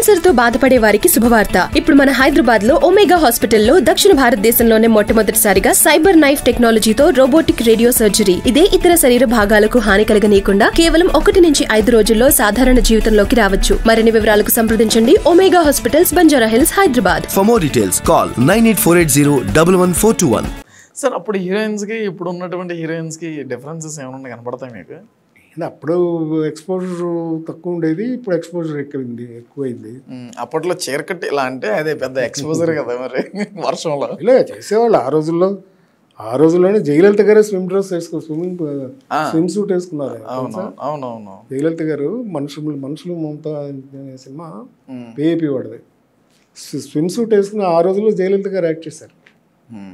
Cancer తో బాధపడే వారికి శుభవార్త ఇప్పుడు మన హైదరాబాద్ లో ఒమేగా హాస్పిటల్లో దక్షిణ భారతదేశంలోనే మొట్టమొదటిసారిగా సైబర్ నైఫ్ టెక్నాలజీతో రోబోటిక్ రేడియో సర్జరీ ఇదే ఇతర శరీర భాగాలకు హాని కలగనీయకుండా కేవలం ఒకటి నుంచి ఐదు రోజుల్లో సాధారణ జీవితంలోకి రావచ్చు మరిన్ని వివరాలకు సంప్రదించండి Omega hospitals Banjara hills Hyderabad For more details, call 98480 11421. Sir అప్పుడు హీరోయిన్స్కి ఇప్పుడు ఉన్నటువంటి హీరోయిన్స్కి డిఫరెన్సెస్ ఏమైనా కనపడతాయి మీకు అంటే అప్పుడు ఎక్స్పోజర్ తక్కువ ఉండేది ఇప్పుడు ఎక్స్పోజర్ ఎక్కువైంది ఎక్కువైంది మ్మ్. అప్పట్లో చీరకట్టి ఇలా అంటే అదే పెద్ద ఎక్స్పోజర్ కదా మరి వర్షంలో ఇలా చేసేవాళ్ళు ఆ రోజుల్లో ఆ రోజుల్లోనే జయలలిత గారు స్విమ్ డ్రెస్ వేసుకో స్విమ్మింగ్ స్విమ్ సూట్ వేసుకున్నారు అవును అవునవును జయలలిత గారు మనుషులు మనుషులు మమతా అనే సినిమా పిఏపి వాడిది స్విమ్ సూట్ వేసుకుని ఆ రోజుల్లో జయలలిత గారు యాక్ట్ చేశారు మ్మ్.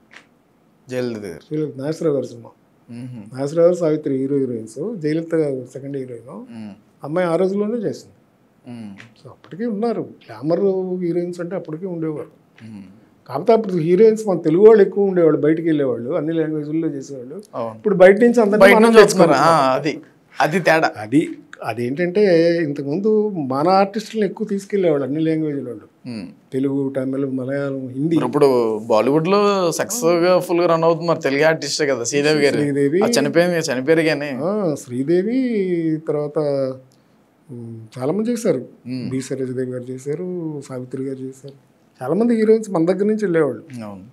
జయలలిత గారు జయలలిత నాగేశ్వరరావు గారి సినిమా మ్మ్. నాగేశ్వరరావు గారు సావిత్రి హీరో హీరోయిన్స్ జయలలిత గారు సెకండ్ హీరోయిన్ మ్మ్. అమ్మాయి ఆ రోజుల్లోనే చేసింది మ్మ్. సో అప్పటికే ఉన్నారు గ్లామర్ హీరోయిన్స్ అంటే అప్పటికే ఉండేవారు మ్మ్. కాకపోతే అప్పుడు హీరోయిన్స్ మన తెలుగు వాళ్ళు ఎక్కువ ఉండేవాళ్ళు బయటికి వెళ్ళేవాళ్ళు అన్ని లాంగ్వేజ్లో చేసేవాళ్ళు అవును ఇప్పుడు బయట నుంచి అందరినీ బయట మనం నుంచి వస్తున్నారు తెచ్చుకుంటున్నాం. ఆ, అది అది తేడా అది అదేంటంటే ఇంతకుముందు మన ఆర్టిస్టులను ఎక్కువ తీసుకెళ్లేవాళ్ళు అన్ని లాంగ్వేజ్ వాళ్ళు మ్మ్. తెలుగు తమిళ మలయాళం హిందీ మరి ఇప్పుడు బాలీవుడ్ లో సక్సెస్ గా ఫుల్ గా రన్ అవుతుంది మరి తెలుగు ఆర్టిస్ట్ కదా శ్రీదేవి గారు శ్రీదేవి. ఆ చనిపోయింది చనిపోయారు కానీ ఆ, శ్రీదేవి తర్వాత ఉమ్, చాలా మంది చేశారు బి సరోజదేవి గారు చేశారు సావిత్రి గారు చేశారు చాలా మంది హీరోయిన్స్ మన దగ్గర నుంచి వెళ్ళేవాళ్ళు అవును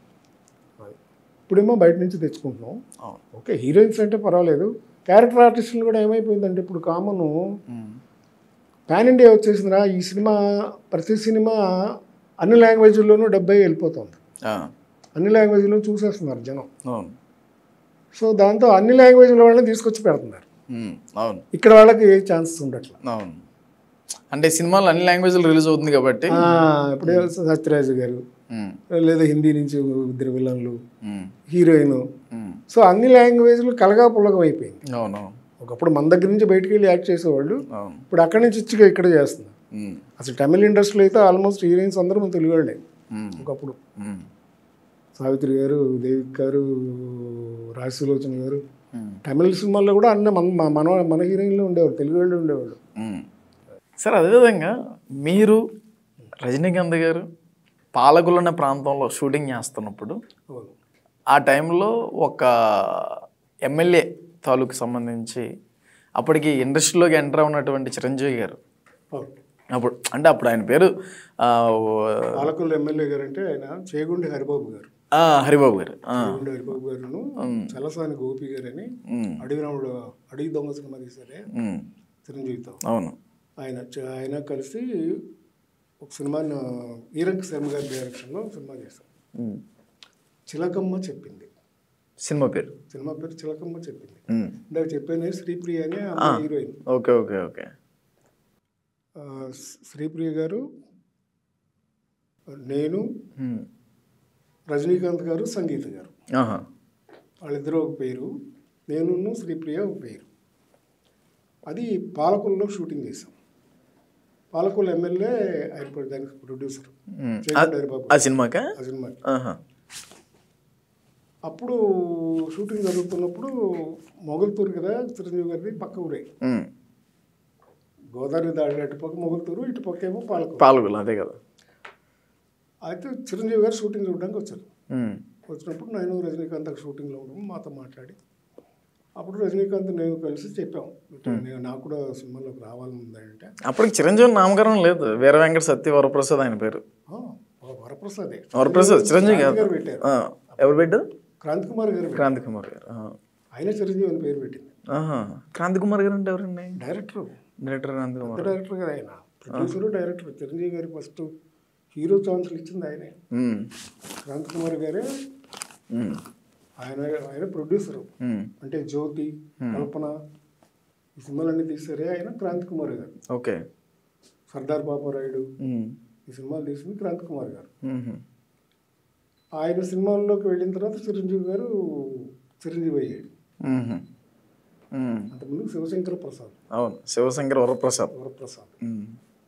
ఇప్పుడేమో బయట నుంచి తెచ్చుకుంటున్నాం అవును ఓకే హీరోయిన్స్ అంటే పర్వాలేదు క్యారెక్టర్ ఆర్టిస్టులు కూడా ఏమైపోయిందంటే ఇప్పుడు కామన్ మ్మ్. పాన్ ఇండియా వచ్చేసిందిరా ఈ సినిమా ప్రతి సినిమా అన్ని లాంగ్వేజ్ల్లోనూ డెబ్బై వెళ్ళిపోతుంది ఆ, అన్ని లాంగ్వేజ్లో చూసేస్తున్నారు జనం అవును సో దాంతో అన్ని లాంగ్వేజ్ల వాళ్ళని తీసుకొచ్చి పెడుతున్నారు మ్మ్. అవును ఇక్కడ వాళ్ళకి ఏ ఛాన్సెస్ ఉండట్లా అవును అంటే సినిమాలు అన్ని లాంగ్వేజ్లు రిలీజ్ అవుతుంది కాబట్టి ఆ, ఇప్పుడు సత్యరాజు గారు మ్మ్. లేదా హిందీ నుంచి ఇద్దరు విలన్లు మ్మ్. హీరోయిన్ మ్మ్. సో అన్ని లాంగ్వేజ్లు కలగా పుల్లగం అయిపోయింది అవును ఒకప్పుడు మన దగ్గర నుంచి బయటికి వెళ్ళి యాక్ట్ చేసేవాళ్ళు అవును ఇప్పుడు అక్కడి నుంచి ఇచ్చి ఇక్కడ చేస్తున్నారు మ్మ్. అసలు తమిళ ఇండస్ట్రీలో అయితే ఆల్మోస్ట్ హీరోయిన్స్ అందరూ మన తెలుగు వాళ్ళే మ్మ్. ఒకప్పుడు మ్మ్. సావిత్రి గారు దేవిక్ గారు రాశిలోచన గారు మ్మ్. తమిళ సినిమాల్లో కూడా అన్న మన మన- మన మన హీరోయిన్లు ఉండేవాళ్ళు తెలుగు వాళ్ళు ఉండేవాళ్ళు మ్మ్. సార్ అదేవిధంగా మీరు రజనీకాంత్ గారు పాలకులు అనే ప్రాంతంలో షూటింగ్ చేస్తున్నప్పుడు అవును ఆ టైంలో ఒక ఎమ్మెల్యే తాలూకు సంబంధించి అప్పటికి ఇండస్ట్రీలోకి ఎంటర్ ఉన్నటువంటి చిరంజీవి గారు అవును అప్పుడు అంటే అప్పుడు ఆయన పేరు ఆ, పాలకొల్లు ఎమ్మెల్యే గారు అంటే ఆయన చేగుండి హరిబాబు గారు ఆ, హరిబాబు గారు ఆ, చేగుండి హరిబాబు గారును చలసాని గోపి గారు అని మ్, అడవి రాముడు అడవి దొంగ సినిమా తీశారే మ్, చిరంజీవితో అవును ఆయన చ- ఆయన కలిసి ఒక సినిమాని ఈరంక్ శర్మ గారి డైరెక్షన్లో సినిమా చేశారు మ్. చిలకమ్మ చెప్పింది సినిమా పేరు సినిమా పేరు చిలకమ్మ చెప్పింది మ్. ఇందాక చెప్పాను శ్రీప్రియ అనే అమ్మాయి హీరోయిన్ ఓకే ఓకే ఓకే ఆ, శ్రీప్రియ గారు నేను మ్. రజనీకాంత్ గారు సంగీత గారు ఆహా. వాళ్ళిద్దరూ ఒక పేరు నేను శ్రీప్రియ ఒక పేరు అది పాలకొల్లో షూటింగ్ చేసాం పాలకొల్లు ఎమ్మెల్యే ఆయన ప్రొ- దానికి ప్రొడ్యూసర్ మ్. చేగొండ హరిబాబు ఆ సినిమాకా ఆ సినిమాకి ఆహా. అప్పుడు షూటింగ్ జరుగుతున్నప్పుడు మొగల్తూరు కదా చిరంజీవి గారిది పక్క ఊరే మ్. గోదావరి దాడి అటు పక్క మొగల్తూరు ఇటు పక్క ఏమో పాలకొల్లు పాల్గొలు అదే కదా అయితే చిరంజీవి గారు షూటింగ్ చూడడానికి వచ్చారు మ్. వచ్చినప్పుడు నేను రజనీకాంత్ షూటింగ్లో ఉండడం మాతో మాట్లాడి అప్పుడు రజనీకాంత్ నేను కలిసి చెప్పాం ఇట్లా నేను నాకు కూడా సినిమాలోకి రావాలని ఉందంటే అప్పటికి చిరంజీవి నామకరణం లేదు వీర వెంకట సత్య వరప్రసాద్ ఆయన పేరు "ఆ, వరప్రసాదే వరప్రసాద్ చిరంజీవి క్రాంతి గారు గారు పెట్టారు ఆ, ఎవరు పెట్టారు క్రాంతి కుమార్ గారు పెట్టారు. క్రాంతి కుమార్ గారు ఆ. ఆయన చిరంజీవి అని పేరు పెట్టింది ఆహా. క్రాంతి కుమార్ గారు అంటే ఎవరండి director director Kranthi Kumar director కదా ఆయన ప్రొడ్యూసర్ డైరెక్టర్ చిరంజీవి గారికి ఫస్ట్ హీరో ఛాన్సులు ఇచ్చింది ఆయనే మ్. క్రాంతి కుమార్ గారే మ్. ఆయన ఆయన ప్రొడ్యూసరు మ్. అంటే జ్యోతి కల్పన ఈ సినిమాలన్నీ తీసారే ఆయన క్రాంతి కుమార్ గారు ఓకే సర్దార్ పాపారాయుడు మ్. ఈ సినిమాలు తీసింది క్రాంతి కుమార్ గారు మ్మ్. ఆయన సినిమాల్లోకి వెళ్ళిన తర్వాత చిరంజీవి గారు చిరంజీవి అయ్యాడు మ్మ్. మ్మ్. అంతకుముందు శివశంకర ప్రసాద్ అవును శివశంకర్ వరప్రసాద్ వరప్రసాద్ మ్మ్.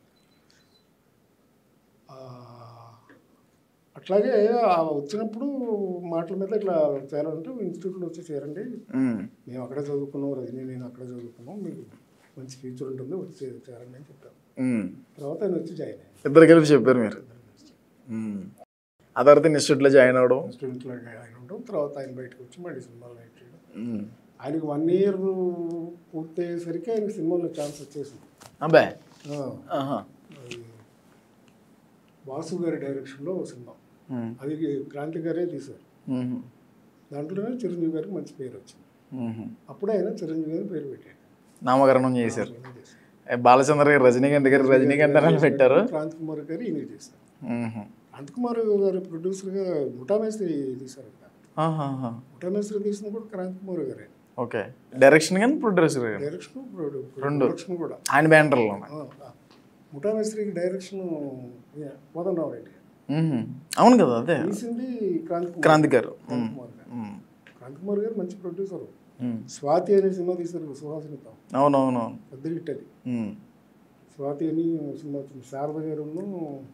ఆ, అట్లాగే ఆ వచ్చినప్పుడు మాటల మీద ఇట్లా చేరాలంటే ఇన్స్టిట్యూట్లో వచ్చి చేరండి మ్మ్. మేము అక్కడే చదువుకున్నాం రజనీ నేను అక్కడే చదువుకున్నాం మీకు మంచి ఫ్యూచర్ ఉంటుంది వచ్చి చేరండి అని చెప్పాను ఉమ్. తర్వాత ఆయన వచ్చి జాయిన్ అయ్యాను ఇద్దరు కలిపి చెప్పారు మీరు ఉమ్. ఆ తర్వాత ఇన్స్టిట్యూట్లో జాయిన్ అవడం స్టూడెంట్లో జాయిన్ ఉండడం తర్వాత ఆయన బయటకు వచ్చి మళ్ళీ సినిమాలో యాక్ట్ చేయడం ఉమ్. ఆయనకు వన్ ఇయర్ పూర్తయ్యేసరికి ఆయనకి సినిమాలో ఛాన్స్ వచ్చేసింది అబ్బే ఆ, ఆహా. అది వాసు గారి డైరెక్షన్లో ఓ సినిమా ఉమ్. అది క్రాంతి గారే తీశారు ఉమ్. దాంట్లోనే చిరంజీవి గారికి మంచి పేరు వచ్చింది ఉమ్. అప్పుడే ఆయన చిరంజీవి గారి పేరు పెట్టాడు నామకరణం చేశారు ఆయన చేశారు. ఏ, బాలచంద్ర గారు రజనీకాంత్ గారు రజనీకాంత్ అని పెట్టారు క్రాంతి కుమార్ గారు ఈయన చేశారు ఉమ్. క్రాంతి కుమార్ గారు ప్రొడ్యూసర్గా ముఠామేస్త్రి తీశారు కదా ఆహాహా. ముఠామేస్త్రి తీసిన కూడా క్రాంతి కుమార్ గారే ఓకే డైరెక్షన్ కానీ ప్రొడ్యూసర్ కానీ డైరెక్షన్ ప్రొడ్యూ- రెండు. ప్రొడక్షన్ కూడా ఆయన బ్యానర్లో ఆ, ఆ. ముఠామేస్త్రికి డైరెక్షన్ మదన్ రెడ్డి అవును కదా అదే తీసింది క్రాంతి కుమార్ క్రాంతి గారు క్రాంతి కుమార్ గారు ఉమ్. క్రాంతి కుమార్ గారు మంచి ప్రొడ్యూసర్ ఉమ్. స్వాతి అనే సినిమా తీశారు సుహాసినితో అవునవును పెద్ద హిట్ అది ఉమ్. స్వాతి అని సినిమా వచ్చింది శారద గారును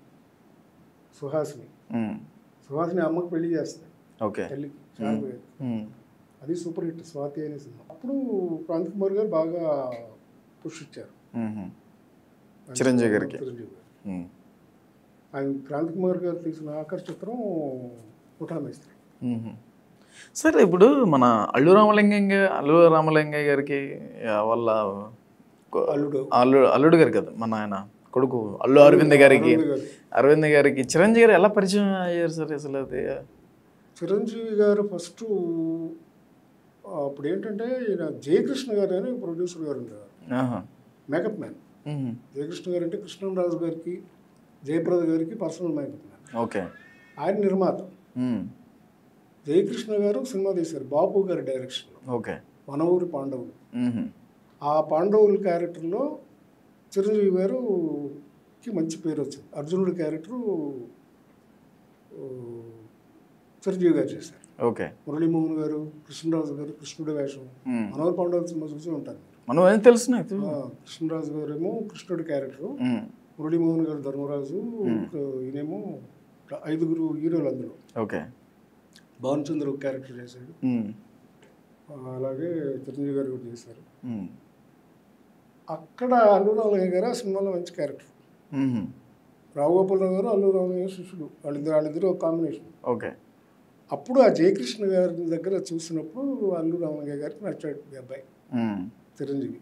సుహాసిని ఉమ్. సుహాసిని అమ్మకి పెళ్లి చేస్తుంది ఓకే తల్లికి శారద గారు ఉమ్. అది సూపర్ హిట్ స్వాతి అనే సినిమా అప్పుడు క్రాంతి కుమార్ గారు బాగా పుష్ ఇచ్చారు ఉమ్. చిరంజీవి గారికి. చిరంజీవి గారు ఉమ్. ఆయన క్రాంతి కుమార్ గారు తీసిన ఆఖరి చిత్రం ముఠామేస్త్రి మ్మ్. సరే ఇప్పుడు మన అల్లు రామలింగయ్య గా- అల్లు రామలింగయ్య గారికి ఆ, వాళ్ళ కొ- అల్లుడు అల్లు అల్లుడు గారు కదా మన ఆయన కొడుకు అల్లు అరవింద్ గారికి అరవింద్ గారు. అరవింద్ గారికి చిరంజీవి గారు ఎలా పరిచయం అయ్యారు సార్ అసలు అది చిరంజీవి గారు ఫస్ట్ అప్పుడు ఏంటంటే ఈయన జయకృష్ణ గారు అని ప్రొడ్యూసర్ గారు ఉండేవారు ఆహా. మేకప్ మ్యాన్ మ్మ్. జయకృష్ణ గారు అంటే కృష్ణరాజు గారికి జయప్రద గారికి పర్సనల్ మేకప్ మ్యాన్ ఓకే ఆయన నిర్మాత మ్మ్. జయకృష్ణ గారు సినిమా తీశారు బాపు గారి డైరెక్షన్లో ఓకే మన ఊరి పాండవులు మ్మ్. ఆ పాండవుల క్యారెక్టర్లో చిరంజీవి గారుకి మంచి పేరు వచ్చింది అర్జునుడి క్యారెక్టరు ఓ, చిరంజీవి గారు చేశారు ఓకే మురళీమోహన్ గారు కృష్ణరాజు గారు కృష్ణుడి వేషం మ్మ్. మనోహర్ పాండవుల సినిమా చూసి ఉంటారు మీరు. మనం ఏం తెలుసు నాకు ఆ, కృష్ణరాజు గారేమో కృష్ణుడి క్యారెక్టరు మ్మ్. మురళీమోహన్ గారు ధర్మరాజు ఈయనేమో ఐదుగురు హీరోలు అందులో ఓకే భానుచంద్ర ఒక క్యారెక్టర్ చేశాడు మ్మ్. ఆ, అలాగే చిరంజీవి గారు కూడా చేశారు మ్మ్. అక్కడ అల్లు రామయ్య గారు ఆ సినిమాలో మంచి క్యారెక్టర్ మ్మ్. రావుగోపాలరావు గారు అల్లు రామయ్య శిష్యుడు వాళ్ళిద్దరు వాళ్ళిద్దరు ఒక కాంబినేషన్ ఓకే అప్పుడు ఆ జయకృష్ణ గారి దగ్గర చూసినప్పుడు అల్లు రామయ్య గారికి నచ్చాడు ఈ అబ్బాయి మ్మ్. చిరంజీవి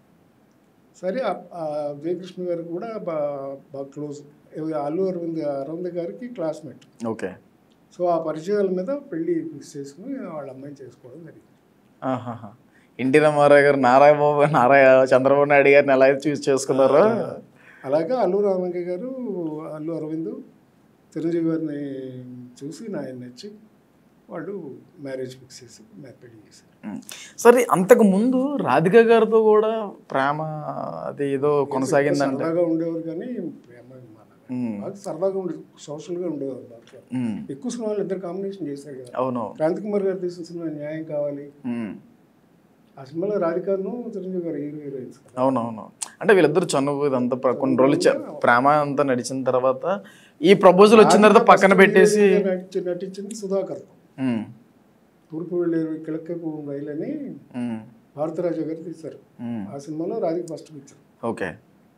సరే ఆ- ఆ జయకృష్ణ గారికి కూడా బా- బాగా క్లోజ్ ఇవి అల్లు అరవింద్ అరవింద్ గారికి క్లాస్మేట్ ఓకే సో ఆ పరిచయాల మీద పెళ్లి ఫిక్స్ చేసుకుని వాళ్ళ అమ్మాయిని చేసుకోవడం జరిగింది ఆహాహా. ఎన్టీ రామారావు గారు నారాయణ బాబు నారాయణ చంద్రబాబు నాయుడు గారిని ఎలా అయితే చూస్ చేసుకున్నారో అలాగే అల్లు రామయ్య గారు అల్లు అరవింద్ చిరంజీవి గారిని చూసి నా ఆయన నచ్చి వాళ్ళు మ్యారేజ్ ఫిక్స్ చేసి మ్యా- పెళ్లి చేశారు ఉమ్. సరే అంతకు ముందు రాధిక గారితో కూడా ప్రేమ అది ఏదో కొనసాగిందంటే సరదాగా ఉండేవారు కానీ ప్రేమ విమానాలు. ఉమ్. బాగా సరదాగా ఉండేది సోషల్గా ఉండేవారు దాంట్లో ఉమ్. ఎక్కువ సినిమాలు ఇద్దరు కాంబినేషన్ చేశారు కదా అవును క్రాంతి కుమార్ గారు తీసిన సినిమా న్యాయం కావాలి ఉమ్. ఆ సినిమాలో రాధికాను చిరంజీవి గారు హీరో హీరోయిన్స్ కదా అవునవును అంటే వీళ్ళిద్దరు చనువు ఇదంతా ప్ర- కొన్ని రోజులు చ- ప్రేమ అంతా నడిచిన తర్వాత ఈ ప్రపోజల్ వచ్చిన తర్వాత పక్కన పెట్టేసి నటించి- నటించింది సుధాకర్ ఉమ్. తూర్పు వెళ్ళేరు కిழக்கకు రైలు అని ఉమ్. భారతరాజు గారు తీశారు ఉమ్. ఆ సినిమాలో Radhika first picture okay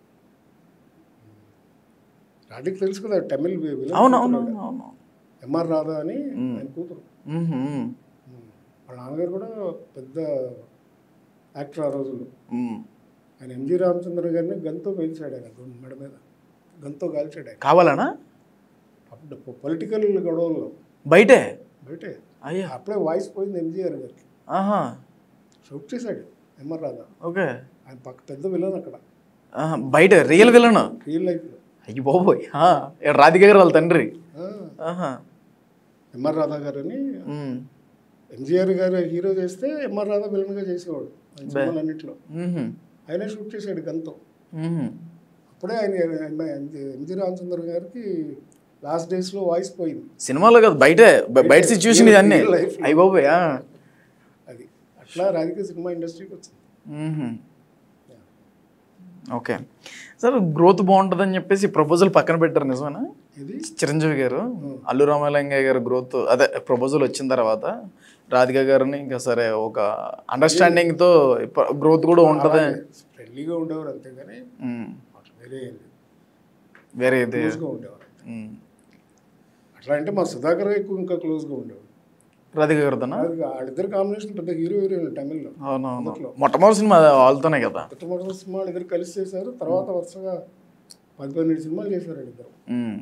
Radhika తెలుసు కదా తమిళ్ విలన్ అవునవును కూతురు ఆవిడ. అవును ఎంఆర్ రాధా అని ఆయన కూతురు ఉమ్. ఉమ్. ఉమ్. వాళ్ళ నాన్నగారు కూడా పెద్ద యాక్టర్ ఆ రోజుల్లో ఉమ్. ఆయన ఎంజి రామచంద్ర గారిని గంతో పేల్చాడు ఆయన గొంతు మెడ మీద గంతో కాల్చాడు ఆయన కావాలనా అప్పుడు పొలిటికల్ గొడవల్లో బయటే బయటే అయ్యా అప్పుడే వాయిస్ పోయింది ఎంజీఆర్ గారికి ఆహా షౌట్ చేశాడు ఎంఆర్ రాధా ఓకే ఆయన పక్క పెద్ద విలన్ అక్కడ ఆహా, బయట రియల్ విలన్ రియల్ లైఫ్లో అయ్యి బాబోయ్ ఆ, ఏ రాధిక గారు వాళ్ళ తండ్రి ఆహా ఎంఆర్ రాధా గారు అని ఉమ్. ఎంజీఆర్ గారు హీరో చేస్తే ఎంఆర్ రాధా విలన్గా చేసేవాడు ఆయన సినిమాలన్నింటిలో ఉహుం. ఆయనే షూట్ చేశాడు గంతో ఉహుం. అప్పుడే ఆయన ఎంజీ రామచంద్ర గారికి లాస్ట్ డేస్లో వాయిస్ పోయింది సినిమాలో కాదు బయటే బ- బయట సిచ్యువేషన్ ఇదన్నీ real life. అయ్యి బాబోయ్ ఆ. అది అట్లా రాధిక సినిమా ఇండస్ట్రీకి వచ్చింది ఉహుం. ఓకే సార్ గ్రోత్ బాగుంటుందని చెప్పేసి ప్రపోజల్ పక్కన పెట్టారు నిజమేనా ఇది చిరంజీవి గారు అల్లు రామలింగయ్య గారు గ్రోత్ అదే ప్రపోజల్ వచ్చిన తర్వాత రాధిక గారిని ఇంకా సరే ఒక అండర్స్టాండింగ్తో గ్రోత్ కూడా ఉంటుంది ఫ్రెండ్లీగా ఉండేవారు అంతేగాని ఉమ్. వేరే ఏం లేదు వేరే ఇది క్లోజ్గా ఉండేవారు ఉమ్. అట్లా అంటే మా సుధాకర్ ఎక్కువ ఇంకా క్లోజ్గా ఉండేవాడు రాధిక గారితోనా అది వాళ్ళిద్దరు కాంబినేషన్ పెద్ద హీరో హీరోయిన్ తమిళ్లో అవునవును మొట్టమొదటి సినిమా వాళ్ళతోనే కదా మొట్టమొదటి సినిమా వాళ్ళిద్దరు కలిసి చేశారు తర్వాత వరుసగా పది పన్నెండు సినిమాలు చేశారు వాళ్ళిద్దరు ఉమ్.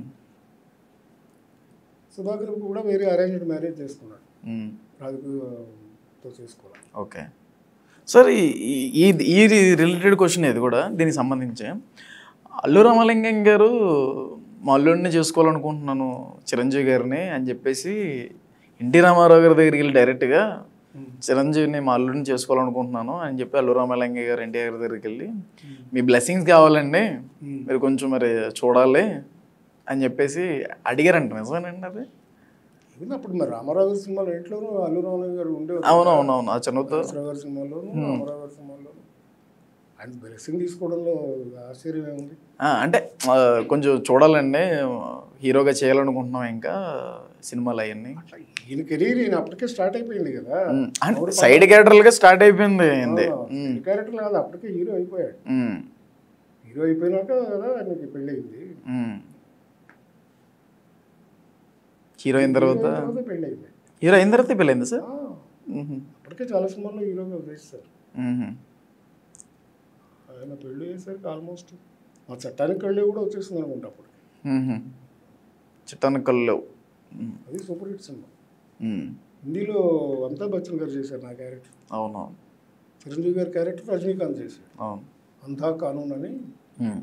సుధాకర్ కూడా వేరే అరేంజ్డ్ మ్యారేజ్ చేసుకున్నాడు ఉమ్. రాజుతో చేసుకోవాలి ఓకే సార్ ఈ- ఈ- ఈ ఈ రిలేటెడ్ క్వశ్చన్ ఇది కూడా దీనికి సంబంధించి అల్లు రామలింగం గారు మా అల్లుడిని చేసుకోవాలనుకుంటున్నాను చిరంజీవి గారిని అని చెప్పేసి ఎన్టీ రామారావు గారి దగ్గరికి వెళ్ళి డైరెక్ట్గా చిరంజీవిని మా అల్లుడిని చేసుకోవాలనుకుంటున్నాను అని చెప్పి అల్లు రామలింగ గారు ఎన్టీఆర్ గారి దగ్గరికి వెళ్ళి మీ బ్లెస్సింగ్స్ కావాలండి మీరు కొంచెం మరి చూడాలి అని చెప్పేసి అడిగారంట నిజమేనండి అది ఇది అప్పుడు మరి రామారావు గారి సినిమాలో ఇంట్లోనూ అల్లు రామరావు గారు ఉండేవారు అవునవునవును ఆ చనువుతో రామారావు గారి సినిమాలోను రామారావు గారి సినిమాలోను ఆయన బ్లెస్సింగ్ తీసుకోవడంలో ఆశ్చర్యం ఏముంది ఆ, అంటే ఆ, కొంచెం చూడాలండి హీరోగా చేయాలనుకుంటున్నాం ఇంకా సినిమాలు అవన్నీ అట్లా ఈయన కెరీర్ ఈయన అప్పటికే స్టార్ట్ అయిపోయింది కదా అంటే సైడ్ క్యారెక్టర్లుగా స్టార్ట్ అయిపోయింది ఏంది క్యారెక్టర్ కాదు అప్పటికే హీరో అయిపోయాడు ఉమ్, హీరో అయిపోయినాక కదా ఆయనకి పెళ్ళి అయింది ఉమ్. హీరో అయిన తర్వాత తర్వాత పెళ్ళి అయింది హీరో అయిన తర్వాత పెళ్ళైంది సార్ ఆ, ఉహు, అప్పటికే చాలా సినిమాల్లో హీరోగా వేస్తారు ఉహు. ఆయన పెళ్ళి చేసరికి ఆల్మోస్ట్ మా చట్టానికి కళ్ళే కూడా వచ్చేసింది అనుకుంటా అప్పుడు ఉహు. చిట్టానికి కళ్ళు లేవు ఉమ్, అది సూపర్ హిట్ సినిమా ఉమ్. హిందీలో అమితాబ్ బచ్చన్ గారు చేశారు నా క్యారెక్టర్ అవునవును చిరంజీవి గారి క్యారెక్టర్ రజనీకాంత్ చేశారు అవును అంతా కానూన్ అని ఉమ్,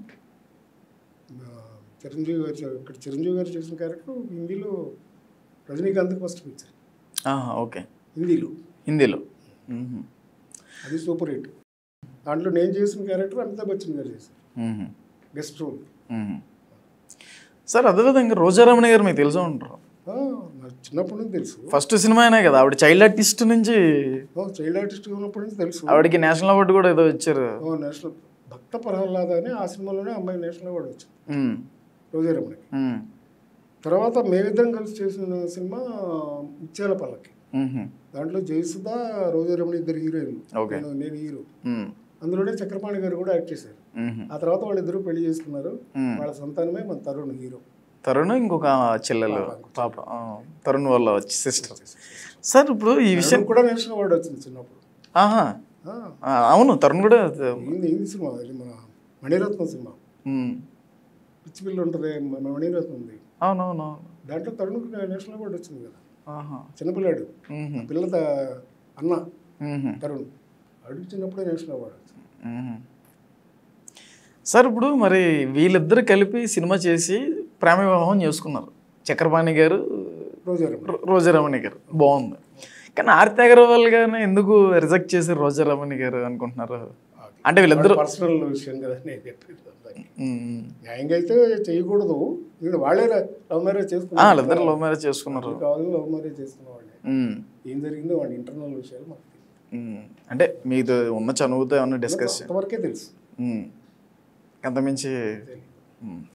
ఆ, చిరంజీవి గారు చే- ఇక్కడ చిరంజీవి గారు చేసిన క్యారెక్టర్ హిందీలో రజనీకాంత్ ఫస్ట్ పిక్చర్ ఆహా, ఓకే హిందీలో హిందీలో ఉహు, అది సూపర్ హిట్ దాంట్లో నేను చేసిన క్యారెక్టర్ అమితాబ్ బచ్చన్ గారు చేశారు ఉహు, గెస్ట్ రోల్ ఉహు. సార్ అదేవిధంగా రోజారమణి గారు మీకు తెలిసే ఉంటారు నాకు చిన్నప్పటి నుంచి తెలుసు ఫస్ట్ సినిమానే కదా ఆవిడ చైల్డ్ ఆర్టిస్ట్ నుంచి చైల్డ్ ఆర్టిస్ట్ ఉన్నప్పటి నుంచి తెలుసు ఆవిడకి నేషనల్ అవార్డు కూడా ఏదో ఇచ్చారు ఓ, నేషనల్ భక్త ప్రహ్లాద అని ఆ సినిమాలోనే అమ్మాయి నేషనల్ అవార్డు వచ్చింది ఉమ్, రోజారమణికి ఉమ్, తర్వాత మేమిద్దరం కలిసి చేసిన సినిమా ముత్యాల పల్లకి ఉహు, దాంట్లో జయసుధ రోజారమణి ఇద్దరు హీరోయిన్లు Okay. నేను నేను హీరో ఉమ్, అందులోనే చక్రపాణి గారు కూడా యాక్ట్ చేశారు ఉహు. ఆ తర్వాత వాళ్ళిద్దరూ పెళ్లి చేసుకున్నారు Hmm. వాళ్ళ సంతానమే మన తరుణ్ హీరో తరుణ్ ఇంకొక చెల్లెలు పాప ఆ, తరుణ్ వాళ్ళ సిస్టర్ సార్ ఇప్పుడు ఈ విషయం తరుణ్ కూడా నేషనల్ అవార్డు వచ్చింది చిన్నప్పుడు ఆహా ఆ, ఆ, అవును తరుణ్ కూడా ఏంది ఏంది సినిమా అది మన మణిరత్నం సినిమా ఉమ్, పిచ్చి పిల్ల ఉంటుంది మన మణిరత్నం ఉంది అవునవును దాంట్లో తరుణ్కి నేషనల్ అవార్డు వచ్చింది కదా ఆహా చిన్నపిల్లాడు ఉహు, పిల్ల త- అన్న ఉహు, తరుణ్ అడిగి చిన్నప్పుడే నేషనల్ అవార్డు వచ్చింది ఉహు. సార్ ఇప్పుడు మరి వీళ్ళిద్దరు కలిపి సినిమా చేసి ప్రేమ వివాహం చేసుకున్నారు చక్రపాణి గారు రోజారమణి రో- రోజారమణి గారు బాగుంది కానీ ఆర్తి అగర్వాల్ గారిని ఎందుకు రిజెక్ట్ చేశారు రోజారమణి గారు అనుకుంటున్నారు అంటే వీళ్ళిద్దరు పర్సనల్ విషయం కదా నేను చెప్పేది అందరికీ. ఉమ్, న్యాయంగా అయితే చేయకూడదు ఎందుకంటే వాళ్ళే లవ్ మ్యారేజ్ ఆ, చేసుకున్నారు వాళ్ళిద్దరు లవ్ మ్యారేజ్ చేసుకున్నారు కావాలి లవ్ మ్యారేజ్ చేసుకున్న వాళ్ళే ఉమ్, ఏం జరిగిందో వాళ్ళ ఇంటర్నల్ విషయాలు మాకు తెలియదు. ఉమ్. అంటే మీది ఉన్న చనువుతో ఏమన్నా డిస్కస్ అంతవరకే తెలుసు అంతమించి ఉమ్.